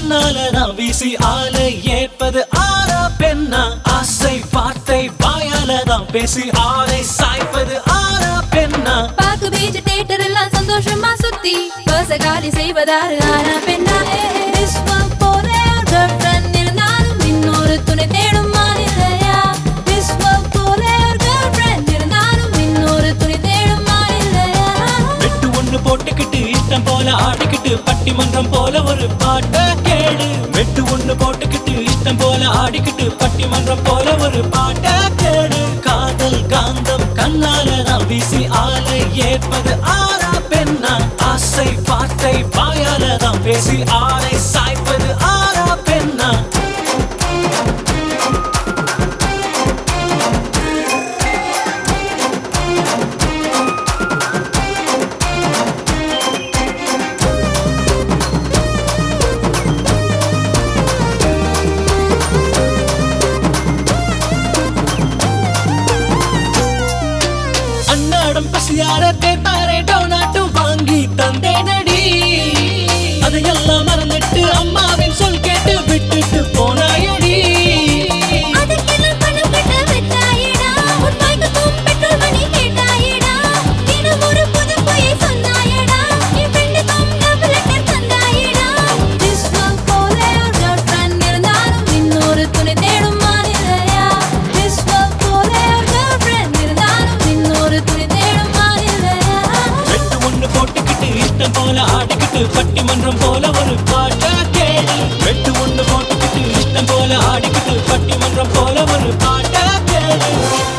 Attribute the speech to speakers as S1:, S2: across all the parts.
S1: கண்ணால நான் வீசி ஆலை ஏற்பது ஆறா பெண்ணா ஆசை வார்த்தை வாயால தான் பேசி ஆலை சாய்ப்பது ஆறா பெண்ணா
S2: பாக்கு பீச் தேட்டர் எல்லாம் சந்தோஷமா சுத்தி பர்ச காலி செய்வதாரு ஆனா பெண்ணா விஸ்வம் போல கேர்ள் ஃப்ரெண்ட் இருந்தாலும் இன்னொரு துணை தேடும் மாநிலையா விஸ்வம் போல கேர்ள் ஃப்ரெண்ட் இருந்தாலும் இன்னொரு துணை தேடும் மாநிலையா
S1: வெட்டு ஒண்ணு போட்டுக்கிட்டு இஷ்டம் போல ஆடிக்கிட்டு பட்டிமன்றம் போல ஒரு பாட்ட கேளு வெட்டு ஒண்ணு போட்டுக்கிட்டு இஷ்டம் போல ஆடிக்கிட்டு பட்டிமன்றம் போல ஒரு பாட்ட கேளு காதல் காந்தம் கண்ணால நான் வீசி ஆலை ஏற்பது ஆறா பெண்ணா ஆசை வார்த்தை வாயால தான் பேசி ஆலை சாய்ப்பது ஆறா பெண்ணா அன்னாடம் பசியார தேத்தாரே டோனாட்டும் வாங்கி தந்தேனடி அதையெல்லாம் மறந்துட்டு அம்மாவின் சொல் கேட்டு விட்டுட்டு போனாயடி
S2: அதுக்கெல்லாம் பணம் கட்ட வச்சாயடா உன் மயக்கத்தும் பெட்ரோல் மணி கேட்டாயடா தினம் ஒரு புது பொய்யை சொன்னாயடா என் ஃப்ரெண்டுக்கும் டபுள் லெட்டர் தந்தாயடா விஸ்வம் போல ஒரு கேர்ள் ஃப்ரெண்ட் இருந்தாலும் இன்னொரு துணை தேடும் மாநிலையா விஸ்வம் போல ஒரு கேர்ள் ஃப்ரெண்ட் இருந்தாலும் இன்னொரு துணை தேடும் மாநிலையா
S1: வெட்டு ஒண்ணு போட்டுக்கிட்டு இஷ்டம் போல ஆடிக்கிட்டு பட்டிமன்றம் போல ஒரு பாட்ட கேளு வெட்டு ஒண்ணு போட்டுக்கிட்டு இஷ்டம் போல ஆடிக்கிட்டு பட்டிமன்றம் போல ஒரு பாட்ட கேளு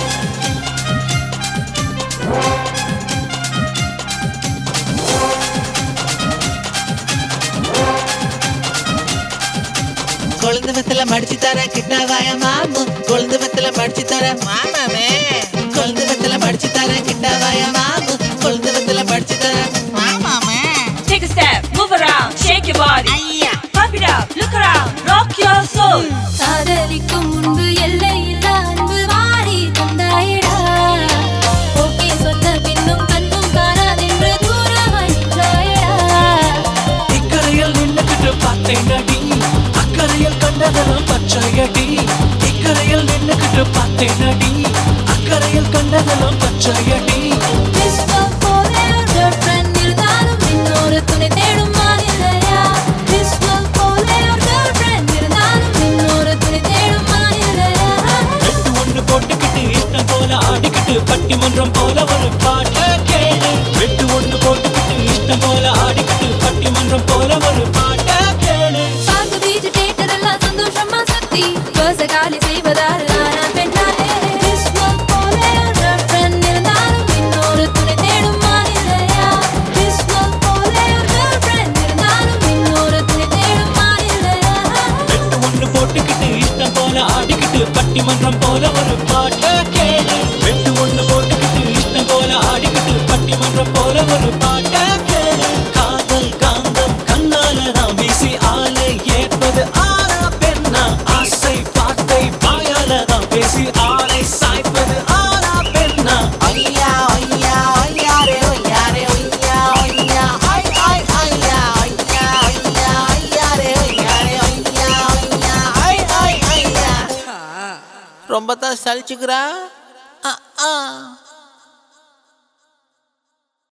S3: கொழுந்து வெத்தல மடிச்சு தர கிட்ட வாய மாமு கொழுந்து வெத்தல மடிச்சு தர மாமாமே கொழுந்து வெத்தல மடிச்சு தர கிட்ட வாய மாமு கொழுந்து வெத்தல மடிச்சு தர மாமாமே
S4: Take a step, move around, shake your body.
S3: ஐயா
S4: Pump it up, look around, rock your soul.
S2: காதலிக்கும் முன்பு எல்லையில்லா அன்பு வாரி தந்தாயடா ஓகே சொன்ன பின்னும் கண்ணும் காணாதென்று தூரமாய் நின்றாயடா
S1: இக்கரையில் நின்னுக்கிட்டு பார்த்தேன் நடி அக்கறையில் கண்டதெல்லாம் பச்சையடி இக்கரையில் நின்னுக்கிட்டு பார்த்தேன் நடி அக்கறையில் கண்டதெல்லாம் பச்சையடி
S2: விஸ்வம் போல ஒரு கேர்ள் ஃப்ரெண்ட் இருந்தாலும் இன்னொரு துணை தேடும் மாநிலையா விஸ்வம் போல ஒரு கேர்ள் ஃப்ரெண்ட் இருந்தாலும் இன்னொரு துணை தேடும் மாநிலையா
S1: வெட்டு ஒண்ணு போட்டுக்கிட்டு இஷ்டம் போல ஆடிக்கிட்டு பட்டிமன்றம் போல ஒரு பாட்ட கேளு வெட்டு ஒண்ணு போட்டுக்கிட்டு இஷ்டம் போல ஆடிக்கிட்டு பட்டிமன்றம் போல ஒரு பாட்ட கேளு
S2: பாக்கு பீச் தேட்டர் எல்லாம் சந்தோஷமா சுத்தி பர்ச காலி செய்வதாரு ஆனா பெண்ணாலே விஸ்வம் போல ஒரு கேர்ள் ஃப்ரெண்ட் இருந்தாலும் இன்னொரு துணை தேடும் மாநிலையா விஸ்வம் போல ஒரு கேர்ள் ஃப்ரெண்ட் இருந்தாலும் இன்னொரு துணை தேடும் மாநிலையா
S1: வெட்டு ஒண்ணு போட்டுக்கிட்டு இஷ்டம் போல ஆடிக்கிட்டு பட்டிமன்றம் போல ஒரு பாட்ட கேளு வெட்டு ஒண்ணு போட்டுக்கிட்டு இஷ்டம் போல ஆடிக்கிட்டு பட்டிமன்றம் போல ஒரு பாட்ட கேளு காதல் காந்தம் கண்ணால நான் வீசி ஆலை ஏற்பது ஆறா பெண்ணா ஆசை வார்த்தை வாயால தான் பேசி ஆலை சாய்ப்பது ஆறா பெண்ணா
S3: ஐயா ஐயா ஐயா ரே ஐயா ரே ஐயா ஐயா ஐ ஐ ஐயா ஐயா ஐயா ஐயா ரே ஐயா ரே ஐயா ஐயா ஐ ஐ ஐயா ரொம்ப தான் சலிச்சுக்கிறா ஆ ஆ